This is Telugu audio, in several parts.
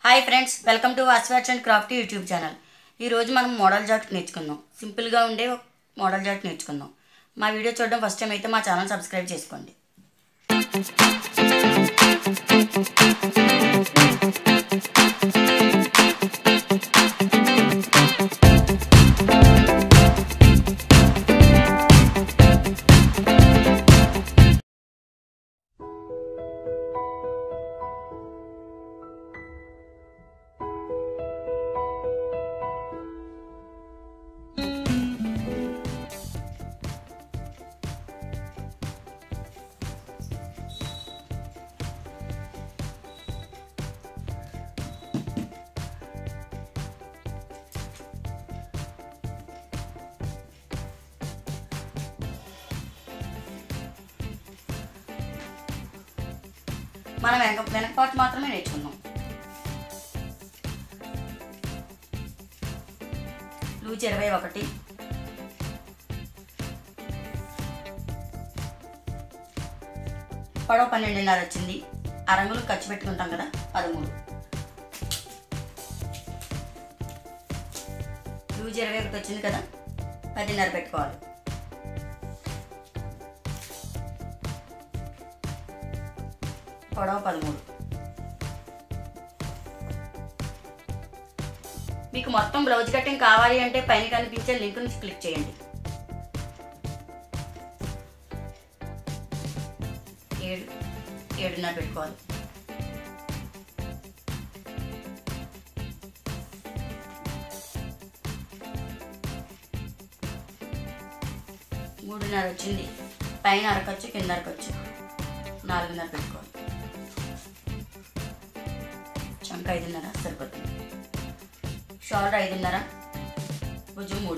హాయ్ ఫ్రెండ్స్ వెల్కమ్ టు వాస్వాచ్ అండ్ క్రాఫ్ట్ యూట్యూబ్ ఛానల్ ఈరోజు మనం మోడల్ జాకెట్ నేర్చుకుందాం సింపుల్గా ఉండే ఒక మోడల్ జాకెట్ నేర్చుకుందాం మా వీడియో చూడడం ఫస్ట్ టైం అయితే మా ఛానల్ సబ్స్క్రైబ్ చేసుకోండి మనం వెనక వెనక పార్ట్ మాత్రమే నేర్చుకుందాం లూజ్ ఇరవై ఒకటి పొడవ పన్నెండున్నర వచ్చింది అరంగులు ఖర్చు పెట్టుకుంటాం కదా పదమూడు లూజ్ ఇరవై ఒకటి వచ్చింది కదా పదిన్నర పెట్టుకోవాలి పొడవ పదమూడు మీకు మొత్తం బ్లౌజ్ కటింగ్ కావాలి అంటే పైన కనిపించే లింక్ నుంచి క్లిక్ చేయండి ఏడు ఏడున్నర పెట్టుకోవాలి మూడున్నర వచ్చింది పైన అరకొచ్చు కింద అరకొచ్చు నాలుగున్నర పెట్టుకోవాలి చంక ఐదున్నర సరిపోతుంది షోల్డర్ ఐదున్నర భుజం మూడు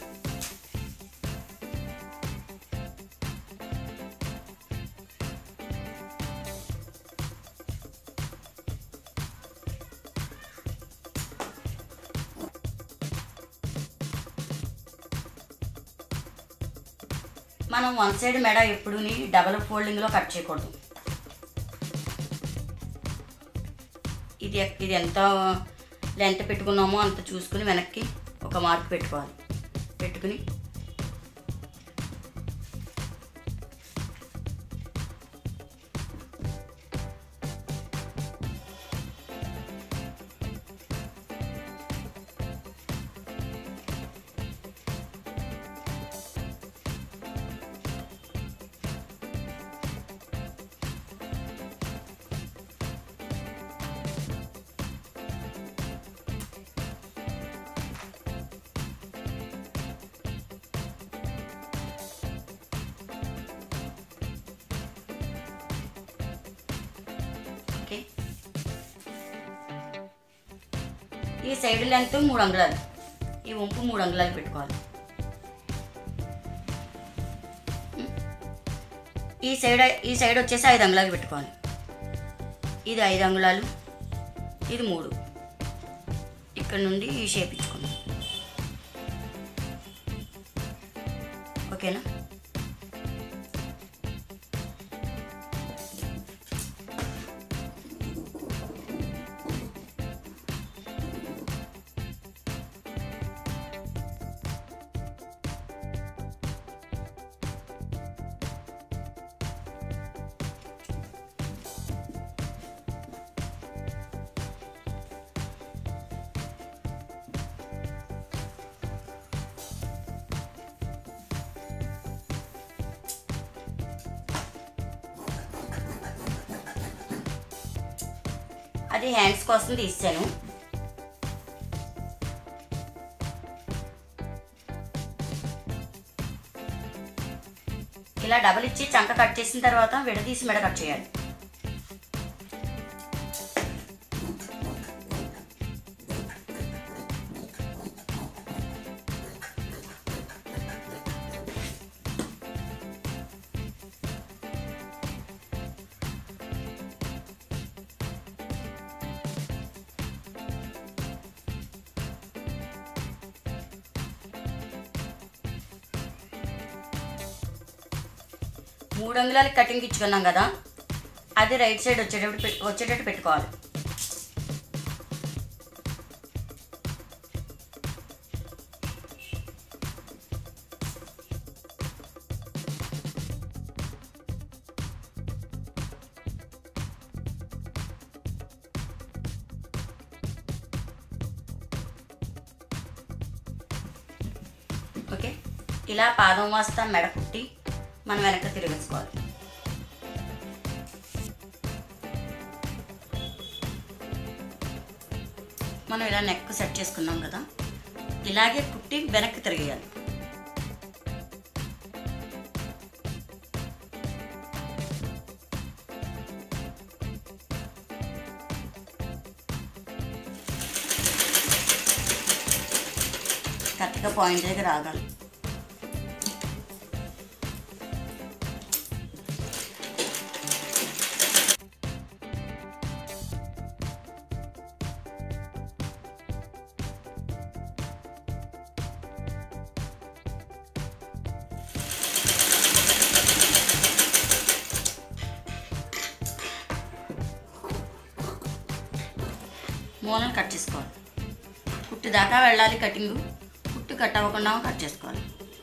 మనం వన్ సైడ్ మెడ ఎప్పుడుని డబల్ ఫోల్డింగ్లో కట్ చేయకూడదు ఇది ఇది ఎంత లెంత్ పెట్టుకున్నామో అంత చూసుకుని వెనక్కి ఒక మార్క్ పెట్టుకోవాలి పెట్టుకుని ఓకే ఈ సైడ్ లెంత్ మూడు అంగుళాలు ఈ వంపు మూడు అంగుళాలు పెట్టుకోవాలి ఈ సైడ్ ఈ సైడ్ వచ్చేసి ఐదు అంగుళాలు పెట్టుకోవాలి ఇది ఐదు అంగుళాలు ఇది మూడు ఇక్కడ నుండి ఈ షేప్ ఇచ్చుకోండి ఓకేనా అది హ్యాండ్స్ కోసం తీసాను ఇలా డబల్ ఇచ్చి చంక కట్ చేసిన తర్వాత విడదీసి మెడ కట్ చేయాలి మూడు అంగుళాలకి కటింగ్ ఇచ్చుకున్నాం కదా అది రైట్ సైడ్ వచ్చేటప్పుడు పెట్- వచ్చేటట్టు పెట్టుకోవాలి ఇలా పాదం వాస్తా మెడ కుట్టి మనం వెనక్కి తిరిగేసుకోవాలి మనం ఇలా నెక్ సెట్ చేసుకున్నాం కదా ఇలాగే కుట్టి వెనక్కి తిరిగేయాలి కరెక్ట్గా పాయింట్ దగ్గర ఆగాలి మూలను కట్ చేసుకోవాలి కుట్టి దాకా వెళ్ళాలి కటింగ్ కుట్టు కట్ అవ్వకుండా కట్ చేసుకోవాలి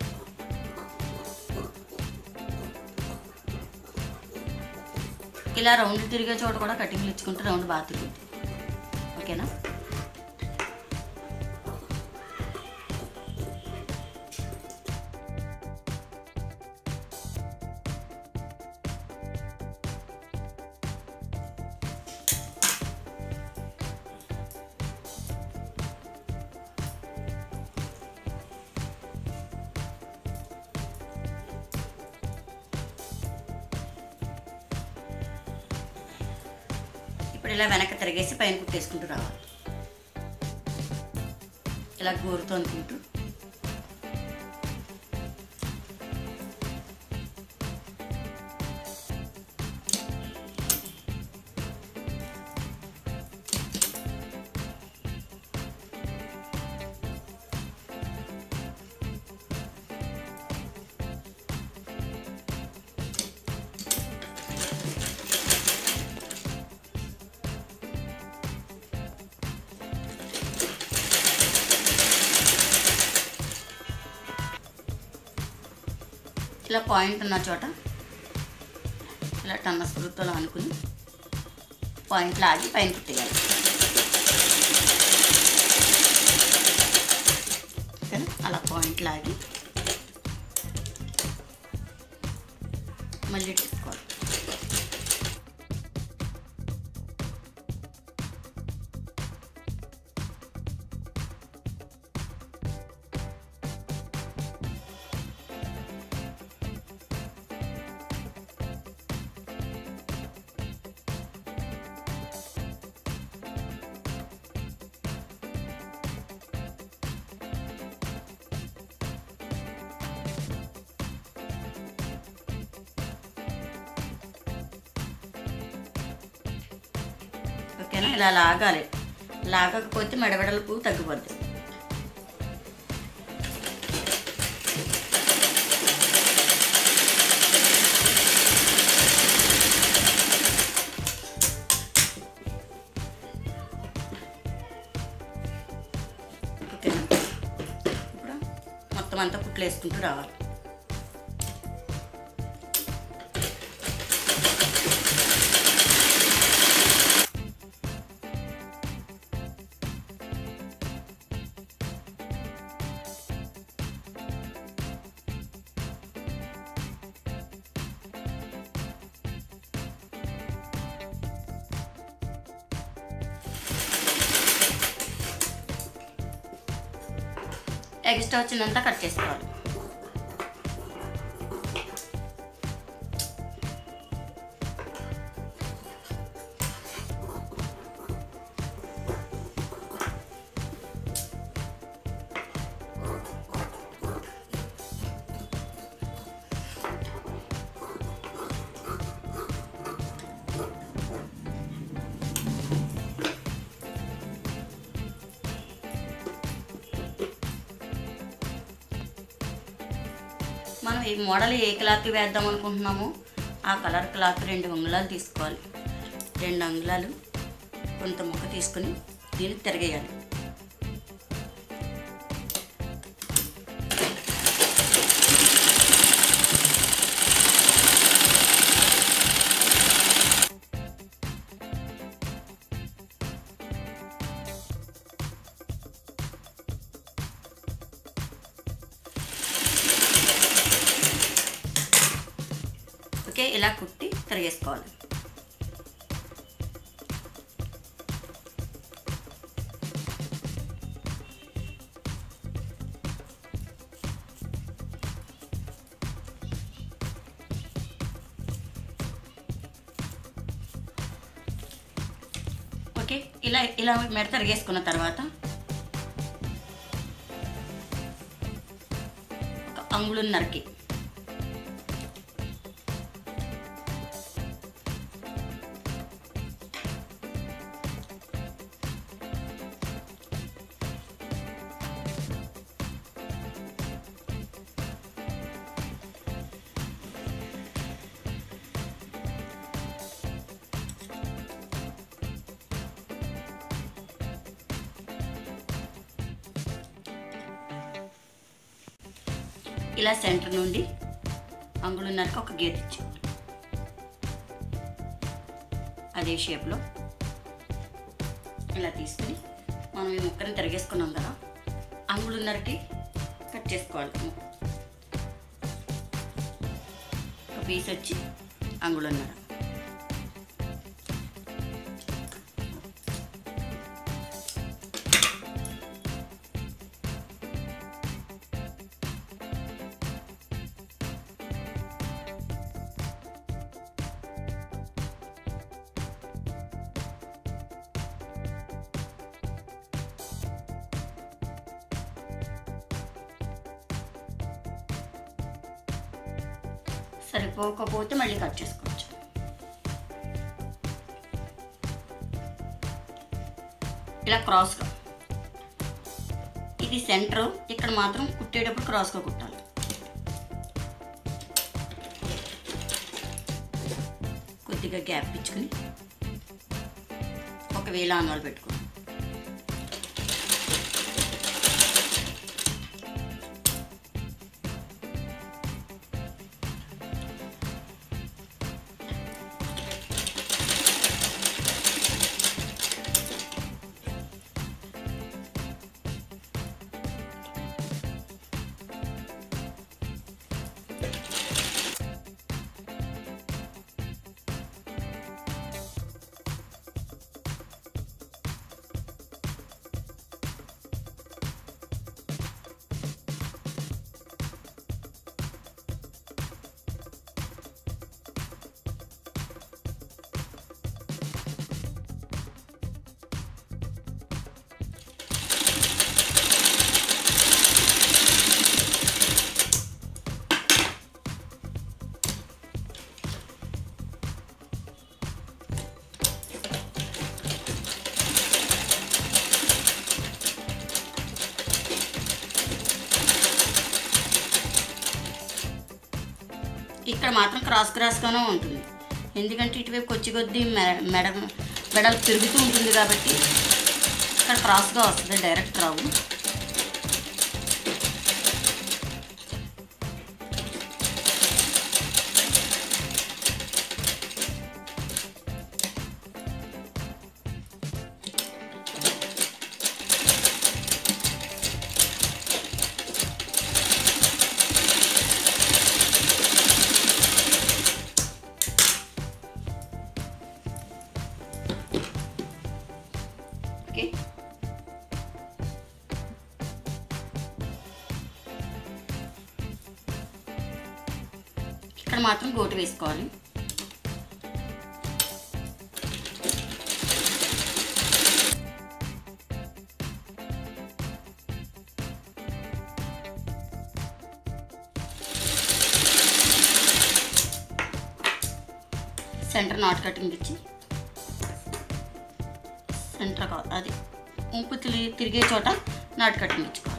ఇలా రౌండ్ తిరిగే చోట కూడా కటింగ్లు ఇచ్చుకుంటే రౌండ్ బాగా తిరుగుతుంది ఓకేనా ఇప్పుడు ఇలా వెనక్కి తిరిగేసి పైన కుట్టేసుకుంటూ రావాలి ఇలా గోరుతో అనుకుంటూ ఇలా పాయింట్ ఉన్న చోట ఇలా టన్న స్క్రూతో అనుకుని పాయింట్ లాగి పైన కుట్టేయాలి ఓకేనా అలా పాయింట్ లాగి మళ్ళీ తిప్పుకోవాలి ఓకేనా ఇలా లాగాలి లాగకపోతే మెడబెడలకు తగ్గిపోద్ది ఓకేనా ఇప్పుడు మొత్తం అంతా కుట్లు వేసుకుంటూ రావాలి ఎక్స్ట్రా వచ్చిందంతా కట్ చేసుకోవాలి మనం ఈ మోడల్ ఏ క్లాత్ వేద్దాం అనుకుంటున్నామో ఆ కలర్ క్లాత్ రెండు అంగుళాలు తీసుకోవాలి రెండు అంగుళాలు కొంత ముక్క తీసుకుని దీన్ని తిరగేయాలి ఇలా కుట్టి తిరిగేసుకోవాలి ఓకే ఇలా ఇలా మెడ తిరిగేసుకున్న తర్వాత ఒక అంగుళన్నరకి ఇలా సెంటర్ నుండి అంగుళన్నరకి ఒక గీత ఇచ్చాం అదే షేప్లో ఇలా తీసుకుని మనం ఈ ముక్కని తిరిగేసుకున్నాం కదా అంగుళన్నరకి కట్ చేసుకోవాలి ఒక పీస్ వచ్చి అంగుళన్నర సరిపోకపోతే మళ్ళీ కట్ చేసుకోవచ్చు ఇలా క్రాస్గా ఇది సెంటర్ ఇక్కడ మాత్రం కుట్టేటప్పుడు క్రాస్గా కుట్టాలి కొద్దిగా గ్యాప్ ఇచ్చుకుని ఒక వేల ఆనవాలు పెట్టుకోండి ఇక్కడ మాత్రం క్రాస్ క్రాస్గానే ఉంటుంది ఎందుకంటే ఇటువైపు కొచ్చి కొద్దీ మె- మెడ మెడలు తిరుగుతూ ఉంటుంది కాబట్టి ఇక్కడ క్రాస్గా వస్తుంది డైరెక్ట్ రావు ఓకే ఇక్కడ మాత్రం గోటు వేసుకోవాలి సెంటర్ నాట్ కటింగ్ ఇచ్చి సెంటర్ కా- అది ఉంపు తిరిగి తిరిగే చోట నాటు కటింగ్ ఇచ్చుకోవాలి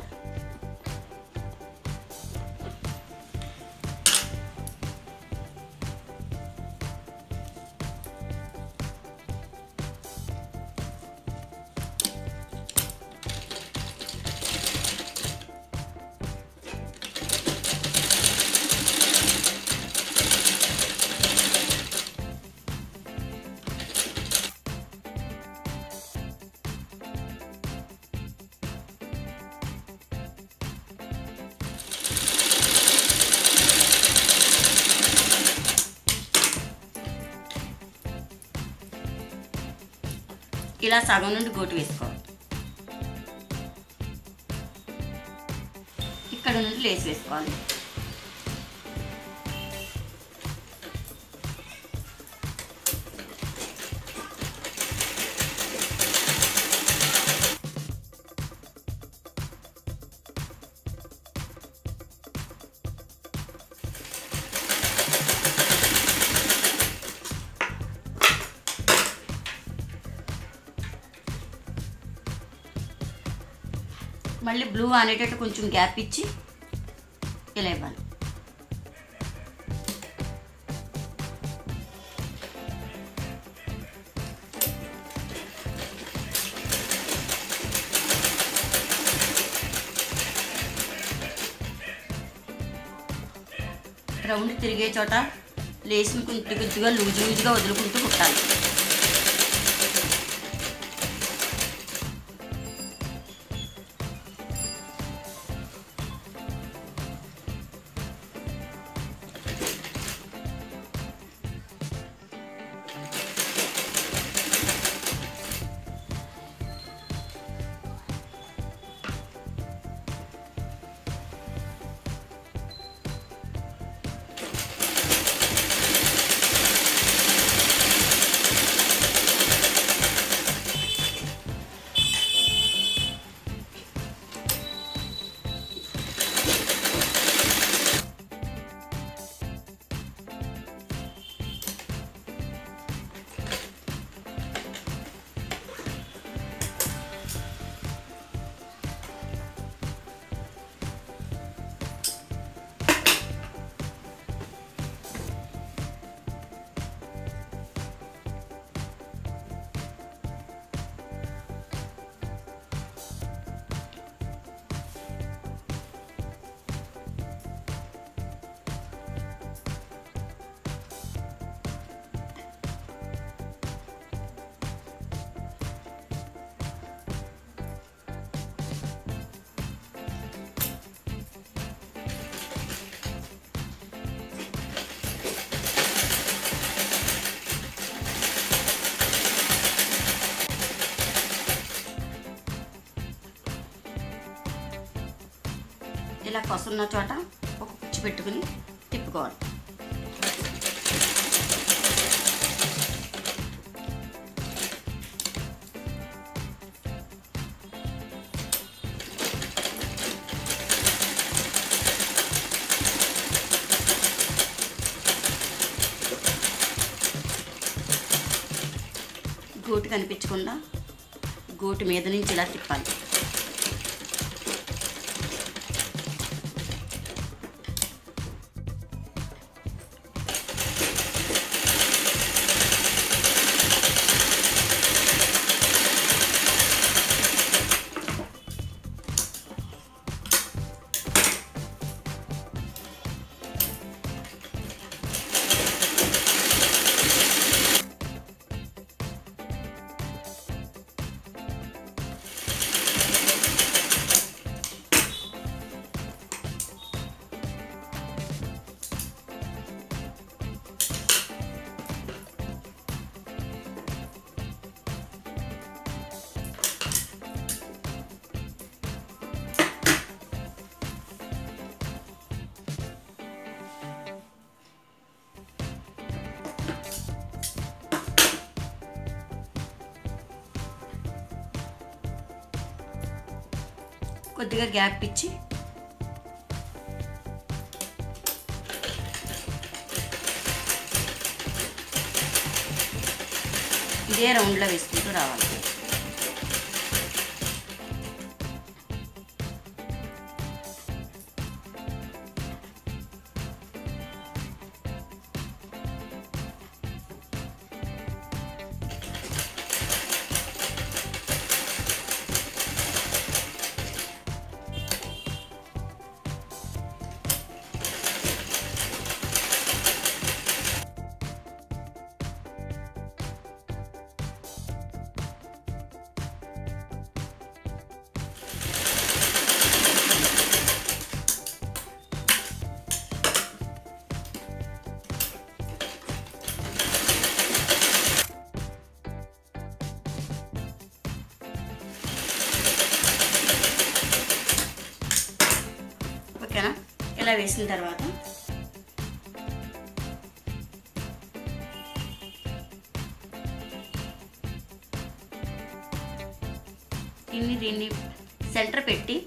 ఇలా సగం నుండి గోటు వేసుకోవాలి ఇక్కడ నుండి లేస్ వేసుకోవాలి మళ్ళీ బ్లూ అనేటట్టు కొంచెం గ్యాప్ ఇచ్చి ఇలా ఇవ్వాలి రౌండ్ తిరిగే చోట లేసిన కొద్ది కొద్దిగా లూజు లూజుగా వదులుకుంటూ కుట్టాలి ఇలా కొసన్న చోట ఒక కుచ్చి పెట్టుకుని తిప్పుకోవాలి గోటు కనిపించకుండా గోటు మీద నుంచి ఇలా తిప్పాలి కొద్దిగా గ్యాప్ ఇచ్చి ఇదే రౌండ్లో వేసుకుంటూ రావాలి ఇలా వేసిన తర్వాత దీన్ని దీన్ని సెంటర్ పెట్టి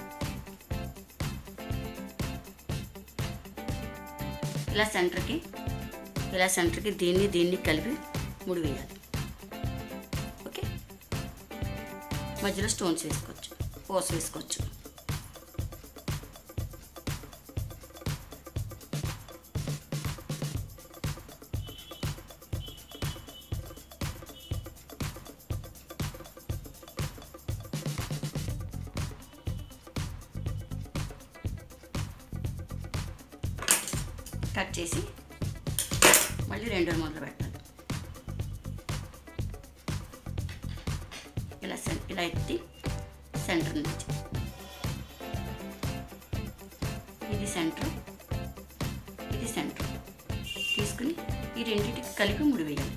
ఇలా సెంటర్కి ఇలా సెంటర్కి దీన్ని దీన్ని కలిపి ముడి వేయాలి ఓకే మధ్యలో స్టోన్స్ వేసుకోవచ్చు పోస్ వేసుకోవచ్చు కట్ చేసి మళ్ళీ రెండో మొదలు పెట్టాలి ఇలా సెన్ ఇలా ఎత్తి సెంటర్ నుంచి ఇది సెంటర్ ఇది సెంటర్ తీసుకుని ఈ రెండింటికి కలిపి ముడి వేయాలి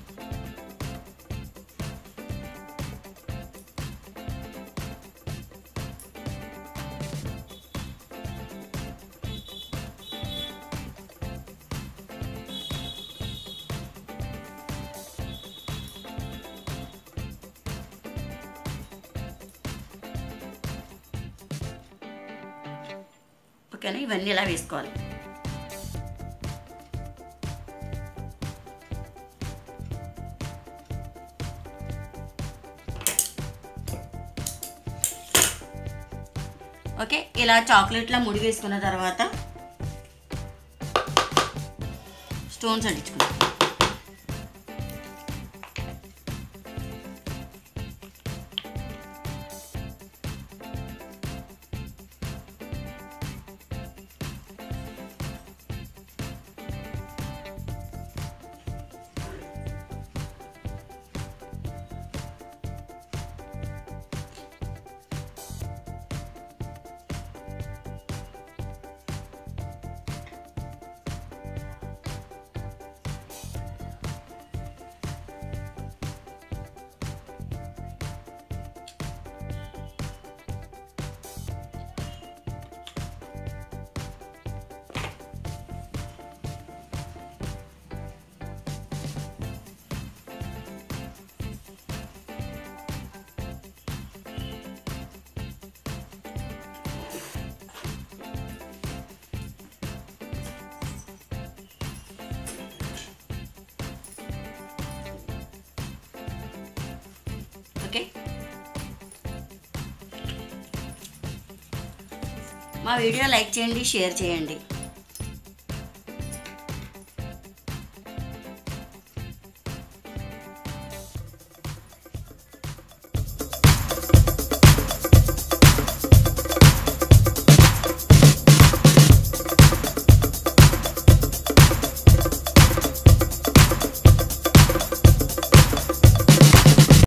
ఓకేనా ఇవన్నీ ఇలా వేసుకోవాలి ఓకే ఇలా చాక్లెట్లా ముడి వేసుకున్న తర్వాత స్టోన్స్ అంటించుకుంటాం ఓకే మా వీడియో లైక్ చేయండి షేర్ చేయండి